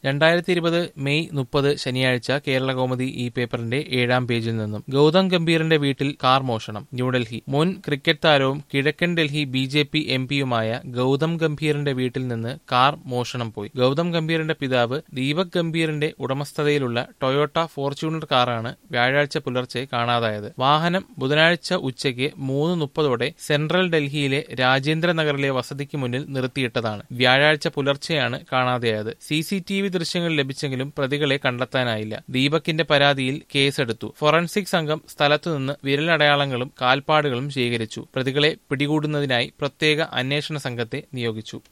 രണ്ടായിരത്തി ഇരുപത് മെയ് മുപ്പത് ശനിയാഴ്ച കേരള കൗമുദി ഈ പേപ്പറിന്റെ ഏഴാം പേജിൽ നിന്നും ഗൗതം ഗംഭീറിന്റെ വീട്ടിൽ കാർ മോഷണം ന്യൂഡൽഹി മുൻ ക്രിക്കറ്റ് താരവും കിഴക്കൻ Delhi B J P M പിയുമായ ഗൗതം ഗംഭീറിന്റെ വീട്ടിൽ നിന്ന് കാർ മോഷണം പോയി ഗൗതം ഗംഭീറിന്റെ പിതാവ് ദീപക് ഗംഭീറിന്റെ ഉടമസ്ഥതയിലുള്ള ടൊയോട്ട ഫോർച്യൂണർ കാറാണ് വ്യാഴാഴ്ച പുലർച്ചെ കാണാതായത് വാഹനം ബുധനാഴ്ച ഉച്ചയ്ക്ക് മൂന്ന് മുപ്പതോടെ സെൻട്രൽ ഡൽഹിയിലെ രാജേന്ദ്ര നഗറിലെ വസതിക്ക് മുന്നിൽ നിർത്തിയിട്ടതാണ് വ്യാഴാഴ്ച പുലർച്ചെയാണ് കാണാതെയായത് സി സി ടി വി ദൃശ്യങ്ങൾ ലഭിച്ചെങ്കിലും പ്രതികളെ കണ്ടെത്താനായില്ല ദീപകിന്റെ പരാതിയിൽ കേസെടുത്തു ഫോറൻസിക് സംഘം സ്ഥലത്തുനിന്ന് വിരലടയാളങ്ങളും കാൽപ്പാടുകളും ശേഖരിച്ചു പ്രതികളെ പിടികൂടുന്നതിനായി പ്രത്യേക അന്വേഷണ സംഘത്തെ നിയോഗിച്ചു